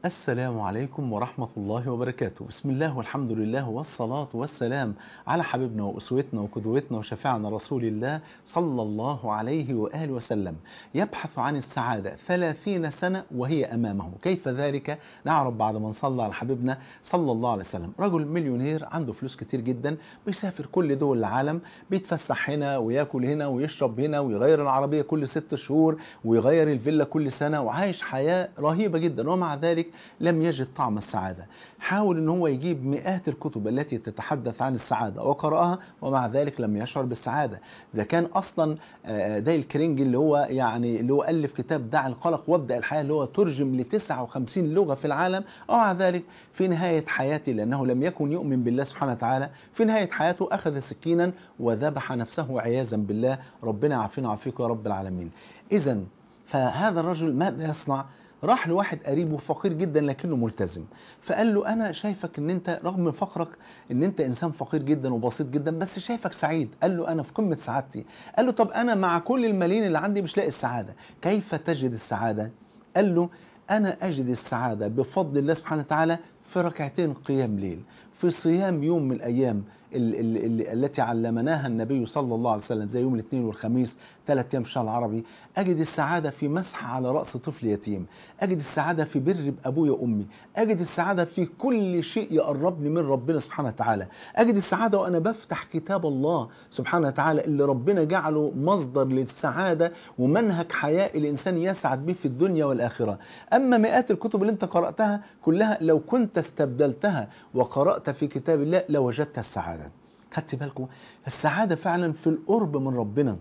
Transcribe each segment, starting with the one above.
السلام عليكم ورحمة الله وبركاته بسم الله والحمد لله والصلاة والسلام على حبيبنا وأسوتنا وقدوتنا وشفيعنا رسول الله صلى الله عليه وآله وسلم يبحث عن السعادة ثلاثين سنة وهي أمامه كيف ذلك نعرف بعد ما نصلى على حبيبنا صلى الله عليه وسلم رجل مليونير عنده فلوس كتير جدا بيسافر كل دول العالم بيتفسح هنا وياكل هنا ويشرب هنا ويغير العربية كل ست شهور ويغير الفيلا كل سنة وعايش حياة رهيبة جدا ومع ذلك لم يجد طعم السعادة حاول ان هو يجيب مئات الكتب التي تتحدث عن السعادة وقرأها ومع ذلك لم يشعر بالسعادة ده كان اصلا دايل كرينج اللي هو يعني اللي هو الف كتاب دع القلق وابدأ الحياة اللي هو ترجم ل 59 لغة في العالم ومع ذلك في نهاية حياته لأنه لم يكن يؤمن بالله سبحانه وتعالى في نهاية حياته أخذ سكينا وذبح نفسه عياذا بالله ربنا يعافينا ويعافيك يا رب العالمين إذا فهذا الرجل ماذا يصنع راح لواحد قريبه فقير جدا لكنه ملتزم فقال له انا شايفك ان انت رغم فقرك ان انت انسان فقير جدا وبسيط جدا بس شايفك سعيد قال له انا في قمه سعادتي قال له طب انا مع كل الملايين اللي عندي مش لاقي السعاده كيف تجد السعاده قال له انا اجد السعاده بفضل الله سبحانه وتعالى في ركعتين قيام ليل في صيام يوم من الايام ال ال ال التي علمناها النبي صلى الله عليه وسلم زي يوم الاثنين والخميس ثلاث ايام الشهر العربي اجد السعاده في مسح على راس طفل يتيم اجد السعاده في بر بابويا وامي اجد السعاده في كل شيء يقربني من ربنا سبحانه وتعالى اجد السعاده وانا بفتح كتاب الله سبحانه وتعالى اللي ربنا جعله مصدر للسعاده ومنهج حياه الانسان يسعد به في الدنيا والاخره اما مئات الكتب اللي انت قراتها كلها لو كنت استبدلتها وقرات في كتاب الله لوجدت السعاده خدت بالكم السعادة فعلا في القرب من ربنا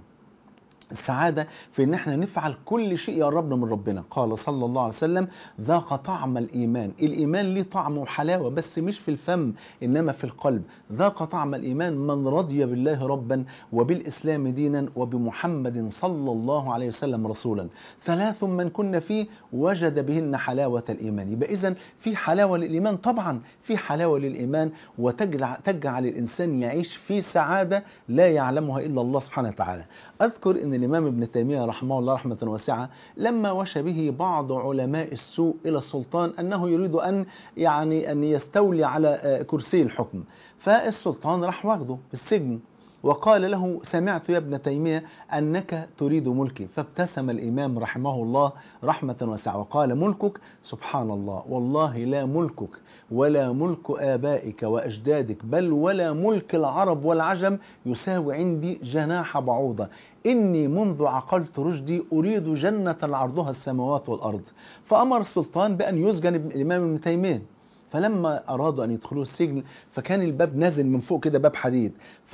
السعادة في ان احنا نفعل كل شيء يقربنا من ربنا قال صلى الله عليه وسلم ذاق طعم الايمان الايمان ليه طعم وحلاوة بس مش في الفم انما في القلب ذاق طعم الايمان من رضي بالله ربا وبالاسلام دينا وبمحمد صلى الله عليه وسلم رسولا ثلاث من كنا فيه وجد بهن حلاوة الايمان يبقى اذا في حلاوة للايمان طبعا في حلاوة للايمان وتجعل تجعل الانسان يعيش في سعادة لا يعلمها الا الله سبحانه وتعالى اذكر ان الإمام ابن تيمية رحمه الله رحمة واسعة لما وشى به بعض علماء السوء إلى السلطان أنه يريد أن يعني أن يستولي على كرسي الحكم فالسلطان راح واخده في السجن وقال له سمعت يا ابن تيمية أنك تريد ملكي فابتسم الإمام رحمه الله رحمة واسعة وقال ملكك سبحان الله والله لا ملكك ولا ملك آبائك وأجدادك بل ولا ملك العرب والعجم يساوي عندي جناح بعوضة إني منذ عقلت رشدي أريد جنة عرضها السماوات والأرض فأمر السلطان بأن يسجن الإمام ابن تيمية فلما أرادوا أن يدخلوا السجن فكان الباب نازل من فوق كده باب حديد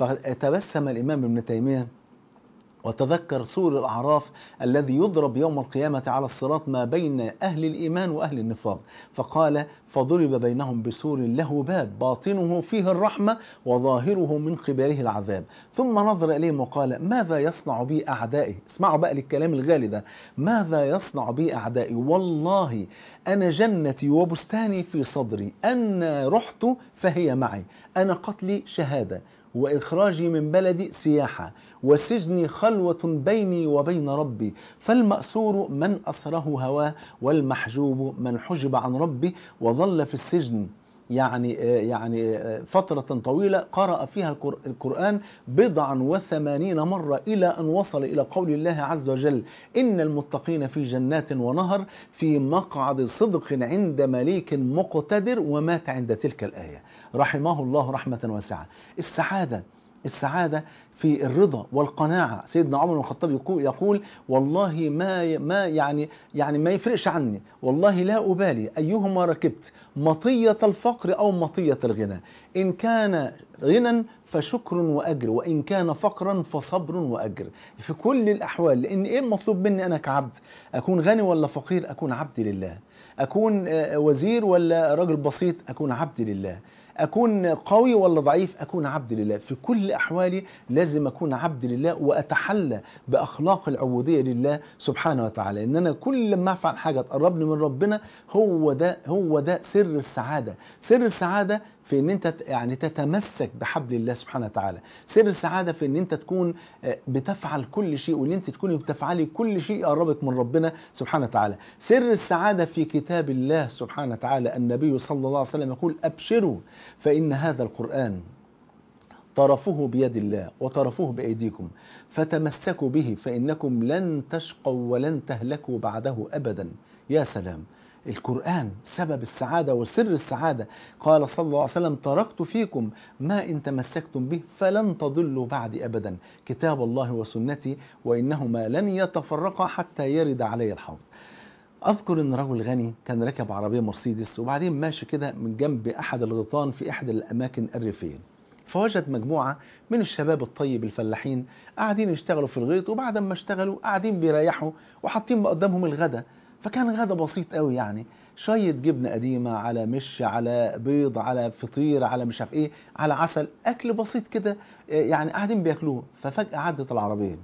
فتبسم الإمام ابن تيمية وتذكر سور الأعراف الذي يضرب يوم القيامة على الصراط ما بين أهل الإيمان وأهل النفاق فقال فضرب بينهم بسور له باب باطنه فيه الرحمة وظاهره من قبله العذاب ثم نظر إليهم وقال ماذا يصنع بي أعدائي اسمعوا بقى للكلام الغالي ده ماذا يصنع بي أعدائي والله أنا جنتي وبستاني في صدري أن رحت فهي معي أنا قتلي شهادة وإخراجي من بلدي سياحة وسجني خلوة بيني وبين ربي فالمأسور من أسره هواه والمحجوب من حجب عن ربي وظل في السجن يعني يعني فترة طويلة قرأ فيها القرآن بضعا وثمانين مرة إلى أن وصل إلى قول الله عز وجل إن المتقين في جنات ونهر في مقعد صدق عند مليك مقتدر ومات عند تلك الآية رحمه الله رحمة واسعة السعادة السعادة في الرضا والقناعة سيدنا عمر بن الخطاب يقول والله ما ما يعني يعني ما يفرقش عني والله لا أبالي أيهما ركبت مطية الفقر أو مطية الغنى إن كان غنى فشكر وأجر وإن كان فقرا فصبر وأجر في كل الأحوال لأن إيه المطلوب مني أنا كعبد أكون غني ولا فقير أكون عبد لله أكون وزير ولا راجل بسيط أكون عبد لله أكون قوي ولا ضعيف أكون عبد لله في كل أحوالي لازم أكون عبد لله وأتحلى بأخلاق العبودية لله سبحانه وتعالى إن أنا كل ما أفعل حاجة تقربني من ربنا هو ده هو ده سر السعادة سر السعادة في في ان انت يعني تتمسك بحبل الله سبحانه وتعالى سر السعادة في ان انت تكون بتفعل كل شيء وان انت تكوني بتفعلي كل شيء يقربك من ربنا سبحانه وتعالى سر السعادة في كتاب الله سبحانه وتعالى النبي صلى الله عليه وسلم يقول أبشروا فإن هذا القرآن طرفه بيد الله وطرفه بأيديكم فتمسكوا به فإنكم لن تشقوا ولن تهلكوا بعده أبدا يا سلام القرآن سبب السعادة وسر السعادة قال صلى الله عليه وسلم تركت فيكم ما إن تمسكتم به فلن تضلوا بعد أبدا كتاب الله وسنتي وإنهما لن يتفرقا حتى يرد علي الحوض أذكر أن رجل غني كان ركب عربية مرسيدس وبعدين ماشي كده من جنب أحد الغيطان في إحدى الأماكن الريفية فوجد مجموعة من الشباب الطيب الفلاحين قاعدين يشتغلوا في الغيط وبعد ما اشتغلوا قاعدين بيريحوا وحاطين قدامهم الغدا فكان غدا بسيط قوي يعني شوية جبنة قديمة على مش على بيض على فطير على مش عارف ايه على عسل أكل بسيط كده يعني قاعدين بياكلوه ففجأة عدت العربية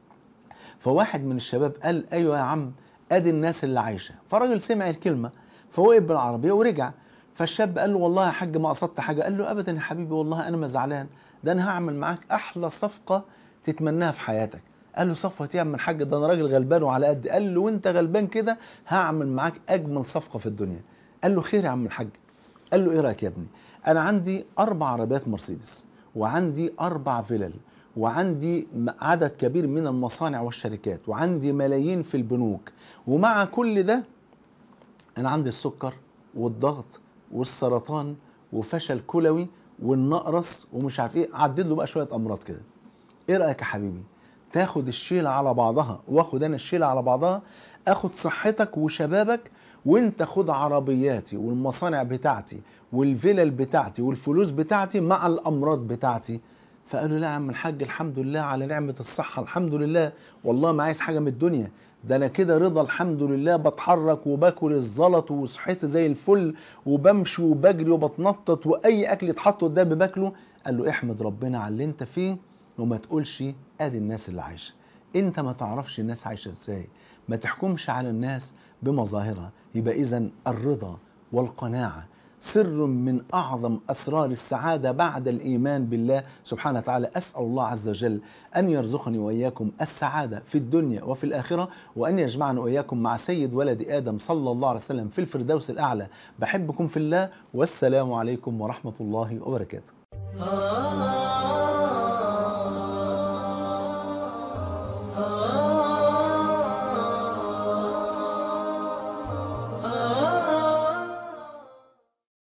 فواحد من الشباب قال أيوة يا عم ادي الناس اللي عايشه فالراجل سمع الكلمه فوقف بالعربيه ورجع فالشاب قال له والله يا حاج ما قصدت حاجه قال له ابدا يا حبيبي والله انا ما زعلان ده انا هعمل معاك احلى صفقه تتمناها في حياتك قال له صفوة يا عم الحاج ده انا راجل غلبان وعلى قد قال له وانت غلبان كده هعمل معاك اجمل صفقه في الدنيا قال له خير يا عم الحاج قال له ايه رايك يا ابني انا عندي اربع عربيات مرسيدس وعندي اربع فيلل وعندي عدد كبير من المصانع والشركات وعندي ملايين في البنوك ومع كل ده انا عندي السكر والضغط والسرطان وفشل كلوي والنقرس ومش عارف ايه عدد له بقى شويه امراض كده ايه رايك يا حبيبي تاخد الشيله على بعضها واخد انا الشيله على بعضها اخد صحتك وشبابك وانت خد عربياتي والمصانع بتاعتي والفلل بتاعتي والفلوس بتاعتي مع الامراض بتاعتي فقالوا لا يا عم الحاج الحمد لله على نعمة الصحة الحمد لله والله ما عايز حاجة من الدنيا ده انا كده رضا الحمد لله بتحرك وباكل الزلط وصحتي زي الفل وبمشي وبجري وبتنطط واي اكل يتحط قدامي باكله قال له احمد ربنا على اللي انت فيه وما تقولش ادي الناس اللي عايشه انت ما تعرفش الناس عايشه ازاي ما تحكمش على الناس بمظاهرها يبقى اذا الرضا والقناعه سر من أعظم أسرار السعادة بعد الإيمان بالله سبحانه وتعالى أسأل الله عز وجل أن يرزقني وإياكم السعادة في الدنيا وفي الآخرة وأن يجمعني وإياكم مع سيد ولد آدم صلى الله عليه وسلم في الفردوس الأعلى بحبكم في الله والسلام عليكم ورحمة الله وبركاته